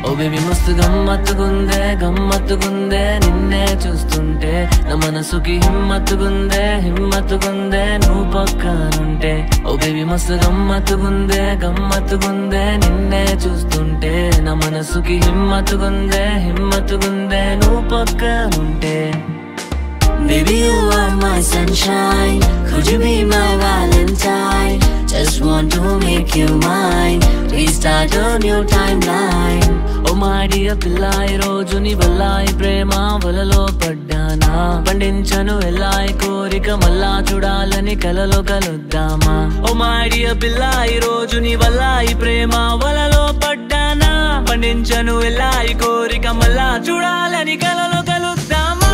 ఓ baby మస్తు గమ్మత్తుగుందే గమ్మత్తుగుందే నిన్నే చూస్తుంటే నా మనసుకి హిమ్మత్తుగుందే హిమ్మత్తుగుందే నువ్వు పక్కనుంటే ఓ బేబీ మస్తు గమ్మత్తుగుందే గమ్మత్తుగుందే నిన్నే చూస్తుంటే నా మనసుకి హిమ్మత్తుగుందే హిమ్మత్తుగుందే నువ్వు పక్కనుంటే Baby, you are my sunshine. Could you be my Valentine? Just want to make you mine. Restart a new timeline. ఓ మాడియ పిల్ల ఈ రోజు నీ వల్ల ఈ ప్రేమ వలలో పడ్డానా పండించను వెళ్ళాయి కోరిక మళ్ళా చూడాలని కలలో కలుద్దామా ఓ మాడియ పిల్ల ఈ రోజు నీ వల్ల ఈ ప్రేమ వలలో పడ్డానా పండించను వెళ్ళాయి కోరిక మళ్ళా చూడాలని కలలో కలుద్దామా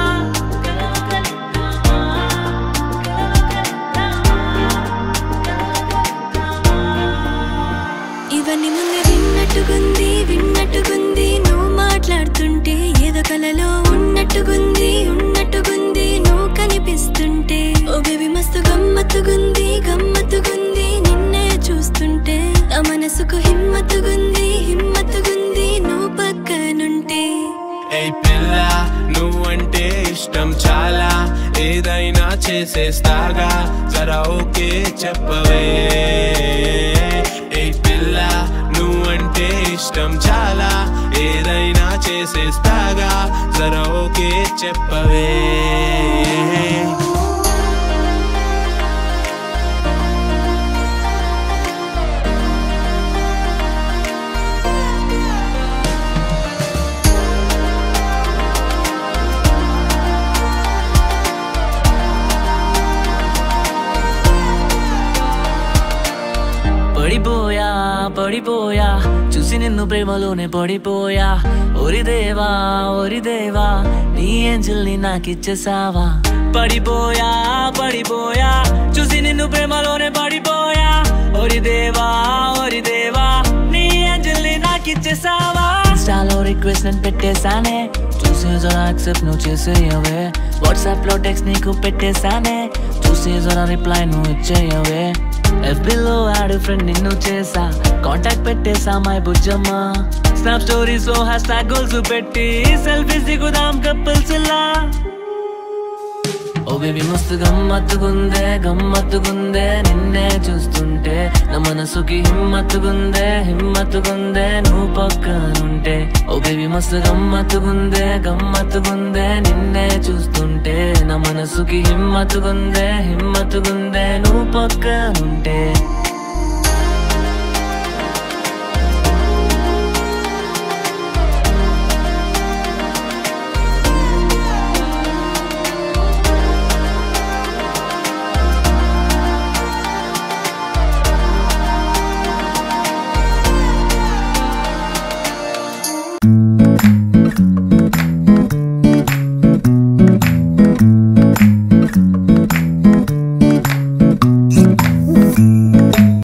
ఇవన్నీ ముందే విన్నట్టుగుంది విన్నట్టుగుంది నువ్వు మాట్లాడుతుంటే ఏదో కలలో ఉన్నట్టుగుంది ఉన్నట్టుగుంది నువ్వు కనిపిస్తుంటే ఓ బేబీ మస్తు గమ్మత్తుగుంది గమ్మత్తుగుంది నిన్నే చూస్తుంటే నా మనసుకు హిమ్మత్తుగుంది హిమ్మత్తుగుంది నువ్వు పక్కనుంటే ఏయ్ పిల్ల నువ్వంటే ఇష్టం చాలా ఏదైనా చేసేస్తాగా జరా ఓకే చెప్పవే ఏయ్ పిల్ల నువ్వంటే ఇష్టం చాలా ఏదైనా చేసేస్తాగా జరా ఓకే చెప్పవే పడిపోయా పడిపోయా చూసి నిన్ను ప్రేమలోనే పడిపోయా ఓరి దేవా ఓరి దేవా నీ ఏంజల్ని నాకిచ్చేసావా పడిపోయా పడిపోయా చూసి నిన్ను ప్రేమలోనే పడిపోయా ఓరి దేవా ఓరి దేవా నీ ఏంజల్ని నాకిచ్చేసావా ఇన్స్టాలో రిక్వెస్ట్ నేను పెట్టేశానే చూసి జరా యాక్సెప్ట్ నువ్వు చేసేయవే వాట్సాప్ లో టెక్స్ట్ నీకు పెట్టేశానే చూసి జరా రిప్లై నువ్వు ఇచ్చేయవే FB లో యాడ్ ఫ్రెండ్ నిన్ను చేసా కాంటాక్ట్ పెట్టేసా మై బుజ్జమ్మ స్నాప్ స్టోరీస్ లో హ్యాష్ ట్యాగ్ గోల్స్ పెట్టి సెల్ఫీస్ దిగుదాం కపుల్స్ లా ఓ బేబీ మస్తు గమ్మత్తుగుందే గమ్మత్తుగుందే నిన్నే చూస్తుంటే నా మనసుకి హిమ్మత్తుగుందే హిమ్మత్తుగుందే నువ్వు పక్కనుంటే ఓ బేబీ మస్తు గమ్మత్తుగుందే గమ్మత్తుగుందే నిన్నే చూస్తుంటే నా మనసుకి హిమ్మత్తుగుందే హిమ్మత్తుగుందే నువ్వు పక్కనుంటే